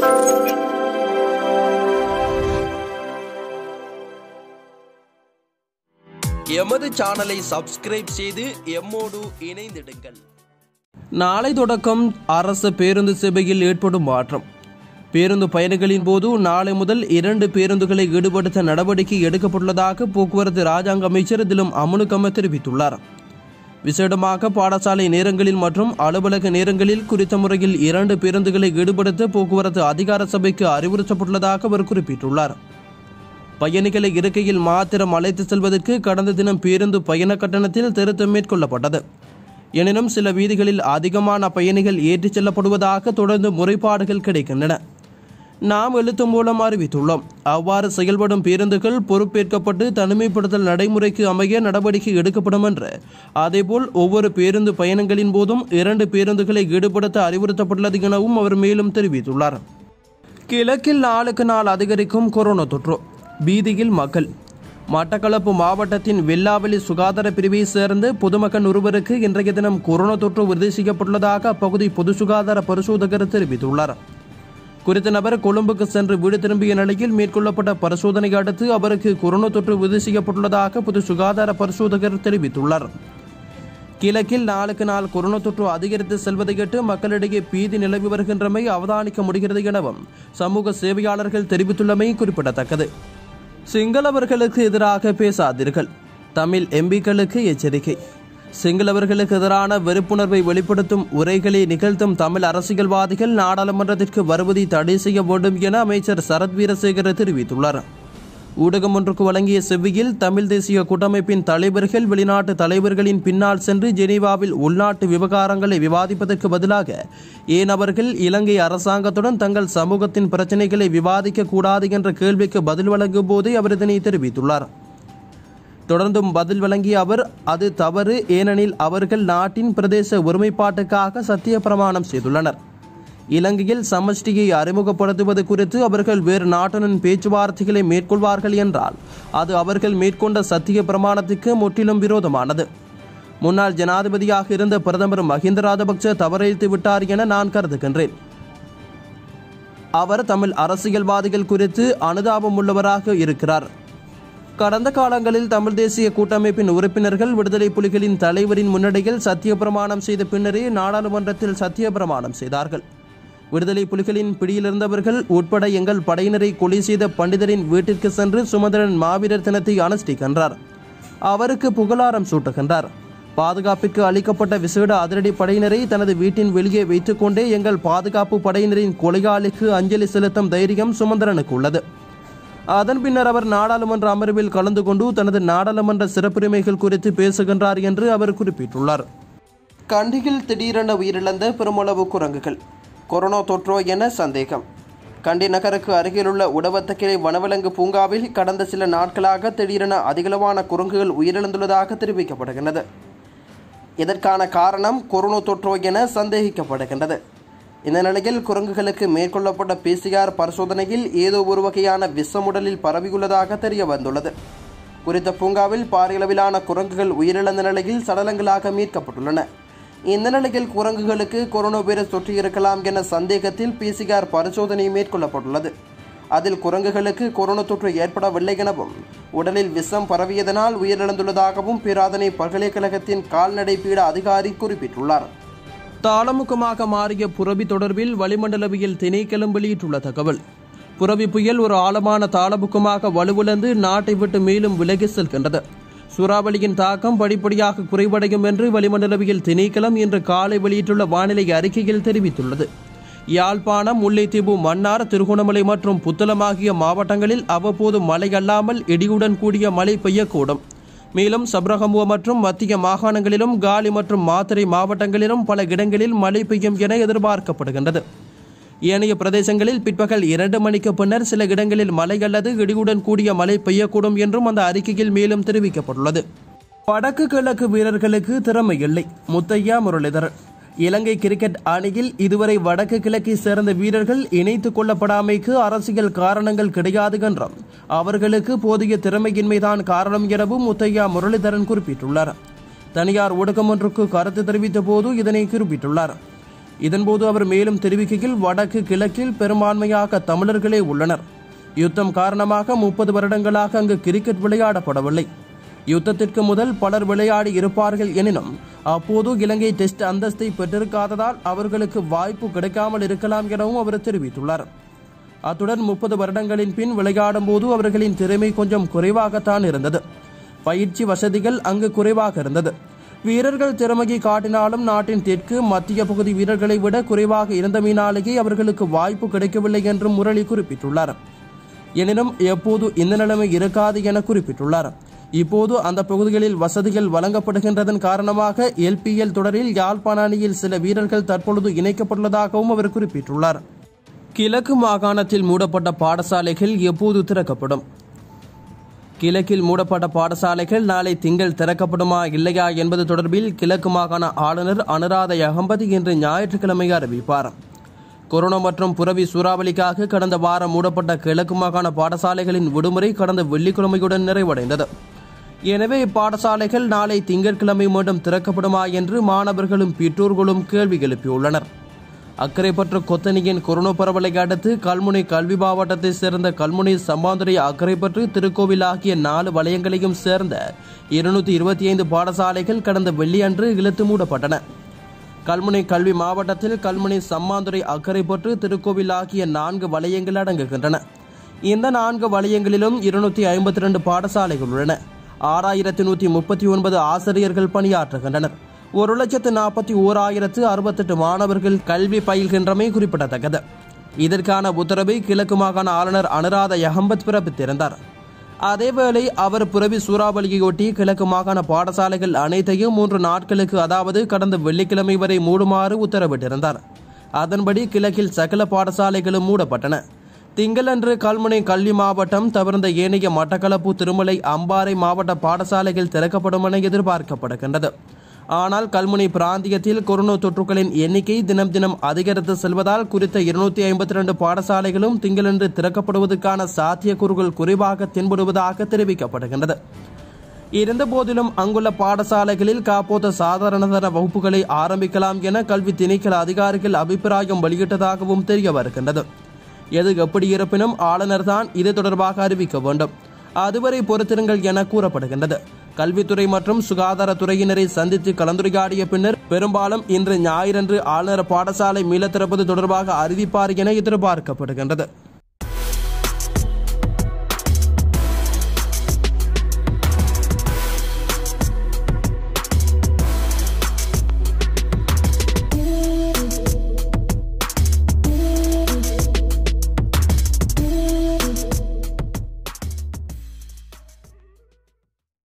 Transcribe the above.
எமது சேனலை சப்ஸ்கிரைப் செய்து எம்மோடு இணைந்திடுங்கள் நாளை தொடக்கம் அரசு பேருந்து சேவையில் ஏற்படும் மாற்றம் பேருந்து பயணிகளின் போது நாளை முதல் இரண்டு பேருந்துகளை ஈடுபடுத்த நடவடிக்கை எடுக்கப்பட்டுள்ளதாக போக்குவரத்து ராஜாங்க அமைச்சர் திலும் அமுனுகம தெரிவித்துள்ளார் விசேடமாக பாடசாலை நேரங்களில் மற்றும் அலுவலக நேரங்களில் குறித்த முறையில் இரண்டு பேருந்துகளை ஈடுபடுத்த போக்குவரத்து அதிகார சபைக்கு அறிவுறுத்தப்பட்டுள்ளதாக அவர் குறிப்பிட்டுள்ளார் பயணிகளை இருக்கையில் மாத்திரம் அழைத்து செல்வதற்கு கடந்த தினம் பேருந்து பயண கட்டணத்தில் திருத்தம் மேற்கொள்ளப்பட்டது எனினும் சில வீதிகளில் அதிகமான பயணிகள் ஏற்றிச் செல்லப்படுவதாக தொடர்ந்து முறைப்பாடுகள் கிடைக்கின்றன நாம் எழுத்து மூலம் அறிவித்துள்ளோம் அவ்வாறு செயல்படும் பேருந்துகள் பொறுப்பேற்கப்பட்டு தனிமைப்படுத்தல் நடைமுறைக்கு அமைய நடவடிக்கை எடுக்கப்படும் என்று அதேபோல் ஒவ்வொரு பேருந்து பயணங்களின் போதும் இரண்டு பேருந்துகளை ஈடுபடுத்த அறிவுறுத்தப்பட்டுள்ளது எனவும் அவர் மேலும் தெரிவித்துள்ளார் கிழக்கில் நாளுக்கு நாள் அதிகரிக்கும் கொரோனா தொற்று பீதியில் மக்கள் மட்டக்களப்பு மாவட்டத்தின் வெள்ளாவெளி சுகாதார பிரிவை சேர்ந்த பொதுமகன் ஒருவருக்கு இன்றைய தினம் கொரோனா தொற்று உறுதி செய்யப்பட்டுள்ளதாக அப்பகுதி பொது சுகாதார பரிசோதகர் தெரிவித்துள்ளார் குறித்த நபர் கொழும்புக்கு சென்று வீடு திரும்பிய நிலையில் மேற்கொள்ளப்பட்ட பரிசோதனை அடுத்து அவருக்கு கொரோனா தொற்று உறுதி செய்யப்பட்டுள்ளதாக பொது சுகாதார பரிசோதகர் தெரிவித்துள்ளார் கிழக்கில் நாளுக்கு நாள் கொரோனா தொற்று அதிகரித்து செல்வதையிட்டு மக்களிடையே பீதி நிலவி வருகின்றமை அவதானிக்க முடிகிறது எனவும் சமூக சேவையாளர்கள் தெரிவித்துள்ளமை குறிப்பிடத்தக்கது சிங்களவர்களுக்கு எதிராக பேசாதீர்கள் தமிழ் எம்பிக்களுக்கு எச்சரிக்கை சிங்களவர்களுக்கு எதிரான வெறுப்புணர்வை வெளிப்படுத்தும் உரைகளை நிகழ்த்தும் தமிழ் அரசியல்வாதிகள் நாடாளுமன்றத்திற்கு வருவதை தடை செய்ய வேண்டும் என அமைச்சர் சரத் வீரசேகர தெரிவித்துள்ளார் ஊடகம் ஒன்றுக்கு வழங்கிய செவ்வியில் தமிழ் தேசிய கூட்டமைப்பின் தலைவர்கள் வெளிநாட்டு தலைவர்களின் பின்னால் சென்று ஜெனீவாவில் உள்நாட்டு விவகாரங்களை விவாதிப்பதற்கு பதிலாக ஏன் அவர்கள் இலங்கை அரசாங்கத்துடன் தங்கள் சமூகத்தின் பிரச்சினைகளை விவாதிக்க கூடாது என்ற கேள்விக்கு பதில் வழங்கும் போதே அவர் இதனை தெரிவித்துள்ளார் தொடர்ந்தும் பதில் வழங்கிய அவர் அது தவறு ஏனெனில் அவர்கள் நாட்டின் பிரதேச ஒருமைப்பாட்டுக்காக சத்திய பிரமாணம் செய்துள்ளனர் இலங்கையில் சமஷ்டியை அறிமுகப்படுத்துவது குறித்து அவர்கள் வேறு நாட்டுடன் பேச்சுவார்த்தைகளை மேற்கொள்வார்கள் என்றால் அது அவர்கள் மேற்கொண்ட சத்திய பிரமாணத்துக்கு முற்றிலும் விரோதமானது முன்னாள் ஜனாதிபதியாக இருந்த பிரதமர் மஹிந்த ராஜபக்ச தவறிழைத்து விட்டார் என நான் கருதுகின்றேன் அவர் தமிழ் அரசியல்வாதிகள் குறித்து அனுதாபம் உள்ளவராக இருக்கிறார் கடந்த காலங்களில் தமிழ் தேசிய கூட்டமைப்பின் உறுப்பினர்கள் விடுதலை புலிகளின் தலைவரின் முன்னிலையில் சத்திய பிரமாணம் செய்த பின்னரே நாடாளுமன்றத்தில் சத்திய பிரமாணம் செய்தார்கள் விடுதலை புலிகளின் பிடியிலிருந்தவர்கள் உட்பட எங்கள் படையினரை கொலை செய்த பண்டிதரின் வீட்டிற்கு சென்று சுமந்திரன் மாவீரர் தினத்தை அனுஷ்டிக்கின்றார் அவருக்கு புகழாரம் சூட்டுகின்றார் பாதுகாப்பிற்கு அளிக்கப்பட்ட விசேட அதிரடி படையினரை தனது வீட்டின் வெளியே வைத்துக்கொண்டே எங்கள் பாதுகாப்பு படையினரின் கொலையாளிக்கு அஞ்சலி செலுத்தும் தைரியம் சுமந்திரனுக்கு உள்ளது அதன் பின்னர் அவர் நாடாளுமன்ற அமர்வில் கலந்து கொண்டு தனது நாடாளுமன்ற சிறப்புரிமைகள் குறித்து பேசுகின்றார் என்று அவர் குறிப்பிட்டுள்ளார் கண்டியில் திடீரென உயிரிழந்த பெருமளவு குரங்குகள் கொரோனா தொற்றோ என சந்தேகம் கண்டி நகருக்கு அருகிலுள்ள உடவத்தக்கிளை வனவிலங்கு பூங்காவில் கடந்த சில நாட்களாக திடீரென அதிகளவான குரங்குகள் உயிரிழந்துள்ளதாக தெரிவிக்கப்படுகின்றது இதற்கான காரணம் கொரோனா தொற்றோ என சந்தேகிக்கப்படுகின்றது இந்த நிலையில் குரங்குகளுக்கு மேற்கொள்ளப்பட்ட பிசிஆர் பரிசோதனையில் ஏதோ ஒரு வகையான விஷமுடலில் பரவியுள்ளதாக தெரிய வந்துள்ளது குறித்த பூங்காவில் பாரியளவிலான குரங்குகள் உயிரிழந்த நிலையில் சடலங்களாக மீட்கப்பட்டுள்ளன இந்த நிலையில் குரங்குகளுக்கு கொரோனா வைரஸ் தொற்று இருக்கலாம் என சந்தேகத்தில் பிசிஆர் பரிசோதனை மேற்கொள்ளப்பட்டுள்ளது அதில் குரங்குகளுக்கு கொரோனா தொற்று ஏற்படவில்லை எனவும் உடலில் விஷம் பரவியதனால் உயிரிழந்துள்ளதாகவும் பேராதனை பல்கலைக்கழகத்தின் கால்நடை பீட அதிகாரி குறிப்பிட்டுள்ளார் தாளமுகமாக மாறிய புரவி தொடர்பில் வளிமண்டலவியல் திணைக்களம் வெளியிட்டுள்ள தகவல் புரவி புயல் ஒரு ஆழமான தாளமுகமாக வலுவிழந்து நாட்டை விட்டு மேலும் விலகி செல்கின்றது சூறாவளியின் தாக்கம் படிப்படியாக குறைவடையும் என்று வளிமண்டலவியல் திணைக்களம் இன்று காலை வெளியிட்டுள்ள வானிலை அறிக்கையில் தெரிவித்துள்ளது யாழ்ப்பாணம் முல்லைத்தீவு மன்னார் திருகோணமலை மற்றும் புத்தளம் ஆகிய மாவட்டங்களில் அவ்வப்போது மழை அல்லாமல் இடியுடன் கூடிய மழை பெய்யக்கூடும் மேலும் சப்ரகமுவ மற்றும் மத்திய மாகாணங்களிலும் காலி மற்றும் மாத்தறை மாவட்டங்களிலும் பல இடங்களில் மழை பெய்யும் என எதிர்பார்க்கப்படுகின்றது ஏனைய பிரதேசங்களில் பிற்பகல் இரண்டு மணிக்கு பின்னர் சில இடங்களில் மழை அல்லது இடியுடன் கூடிய மழை பெய்யக்கூடும் என்றும் அந்த அறிக்கையில் மேலும் தெரிவிக்கப்பட்டுள்ளது வடக்கு கிழக்கு வீரர்களுக்கு திறமை இல்லை முத்தையா முரளிதரன் இலங்கை கிரிக்கெட் அணியில் இதுவரை வடக்கு கிழக்கை சேர்ந்த வீரர்கள் இணைத்துக் கொள்ளப்படாமைக்கு அரசியல் காரணங்கள் கிடையாது என்றும் அவர்களுக்கு போதிய திறமையின்மைதான் காரணம் எனவும் முத்தையா முரளிதரன் குறிப்பிட்டுள்ளார் தனியார் ஊடகம் ஒன்றுக்கு கருத்து தெரிவித்த போது இதனை குறிப்பிட்டுள்ளார் இதன்போது அவர் மேலும் தெரிவிக்கையில் வடக்கு கிழக்கில் பெரும்பான்மையாக தமிழர்களே உள்ளனர் யுத்தம் காரணமாக முப்பது வருடங்களாக அங்கு கிரிக்கெட் விளையாடப்படவில்லை யுத்தத்திற்கு முதல் பலர் விளையாடி இருப்பார்கள் எனினும் அப்போது இலங்கை டெஸ்ட் அந்தஸ்தை பெற்றிருக்காததால் அவர்களுக்கு வாய்ப்பு கிடைக்காமல் இருக்கலாம் எனவும் அவர் தெரிவித்துள்ளார் அத்துடன் முப்பது வருடங்களின் பின் விளையாடும் போது அவர்களின் திறமை கொஞ்சம் குறைவாகத்தான் இருந்தது பயிற்சி வசதிகள் அங்கு குறைவாக இருந்தது வீரர்கள் திறமையை காட்டினாலும் நாட்டின் தெற்கு மத்திய பகுதி வீரர்களை விட குறைவாக இருந்தமையினாலேயே அவர்களுக்கு வாய்ப்பு கிடைக்கவில்லை என்றும் முரளி குறிப்பிட்டுள்ளார் எனினும் எப்போது இந்த நிலைமை இருக்காது என குறிப்பிட்டுள்ளார் இப்போது அந்த பகுதிகளில் வசதிகள் வழங்கப்படுகின்றதன் காரணமாக எல்பிஎல் தொடரில் யாழ்ப்பாண அணியில் சில வீரர்கள் தற்பொழுது இணைக்கப்பட்டுள்ளதாகவும் அவர் குறிப்பிட்டுள்ளார் கிழக்கு மாகாணத்தில் மூடப்பட்ட பாடசாலைகள் எப்போது திறக்கப்படும் கிழக்கில் மூடப்பட்ட பாடசாலைகள் நாளை திங்கள் திறக்கப்படுமா இல்லையா என்பது தொடர்பில் கிழக்கு மாகாண ஆளுநர் அனுராத அகம்பதி இன்று ஞாயிற்றுக்கிழமை அறிவிப்பார் கொரோனா மற்றும் புரவி சூறாவளிக்காக கடந்த வாரம் மூடப்பட்ட கிழக்கு மாகாண பாடசாலைகளின் விடுமுறை கடந்த வெள்ளிக்கிழமையுடன் நிறைவடைந்தது எனவே இப்பாடசாலைகள் நாளை திங்கட்கிழமை மீண்டும் திறக்கப்படுமா என்று மாணவர்களும் பெற்றோர்களும் கேள்வி எழுப்பியுள்ளனர் அக்கரைப்பற்ற கொத்தனியின் கொரோனா பரவலை அடுத்து கல்முனை கல்வி மாவட்டத்தை சேர்ந்த கல்முனை சம்பாந்துறை அக்கரைப்பற்று திருக்கோவில் ஆகிய நாலு வலயங்களையும் சேர்ந்த இருநூத்தி இருபத்தி ஐந்து பாடசாலைகள் கடந்த வெள்ளியன்று இழுத்து மூடப்பட்டன கல்முனை கல்வி மாவட்டத்தில் கல்முனை சம்மாந்துறை அக்கரைப்பற்று திருக்கோவில் ஆகிய நான்கு வலயங்கள் அடங்குகின்றன இந்த நான்கு வலயங்களிலும் இருநூத்தி ஐம்பத்தி ரெண்டு பாடசாலைகள் உள்ளன ஆறாயிரத்தி நூற்றி முப்பத்தி ஒன்பது ஆசிரியர்கள் பணியாற்றுகின்றனர் ஒரு லட்சத்து நாற்பத்தி ஓராயிரத்து அறுபத்தெட்டு மாணவர்கள் கல்வி பயில்கின்றமை குறிப்பிடத்தக்கது இதற்கான உத்தரவை கிழக்கு மாகாண ஆளுநர் அனுராத அகம்பத் பிறப்பித்திருந்தார் அதேவேளை அவர் புரவி சூறாவளியொட்டி கிழக்கு மாகாண பாடசாலைகள் அனைத்தையும் மூன்று நாட்களுக்கு அதாவது கடந்த வெள்ளிக்கிழமை வரை மூடுமாறு உத்தரவிட்டிருந்தார் அதன்படி கிழக்கில் சகல பாடசாலைகளும் மூடப்பட்டன திங்களன்று கல்முனை கல்வி மாவட்டம் தவிர்ந்த ஏனைய மட்டக்களப்பு திருமலை அம்பாறை மாவட்ட பாடசாலைகள் திறக்கப்படும் என எதிர்பார்க்கப்படுகின்றது ஆனால் கல்முனை பிராந்தியத்தில் கொரோனா தொற்றுகளின் எண்ணிக்கை தினம் தினம் அதிகரித்து செல்வதால் குறித்த இருநூத்தி ஐம்பத்தி ரெண்டு பாடசாலைகளும் திங்களன்று திறக்கப்படுவதற்கான சாத்தியக்கூறுகள் குறைவாக தென்படுவதாக தெரிவிக்கப்படுகின்றது இருந்தபோதிலும் அங்குள்ள பாடசாலைகளில் காப்போத சாதாரணதர வகுப்புகளை ஆரம்பிக்கலாம் என கல்வி திணைக்கள அதிகாரிகள் அபிப்பிராயம் வெளியிட்டதாகவும் தெரிய வருகின்றது எது எப்படி இருப்பினும் ஆளுநர் தான் இது தொடர்பாக அறிவிக்க வேண்டும் அதுவரை பொறுத்திருங்கள் என கூறப்படுகின்றது கல்வித்துறை மற்றும் சுகாதாரத்துறையினரை சந்தித்து கலந்துரையாடிய பின்னர் பெரும்பாலும் இன்று ஞாயிறன்று ஆளுநர் பாடசாலை மீள திறப்பது தொடர்பாக அறிவிப்பார் என எதிர்பார்க்கப்படுகின்றது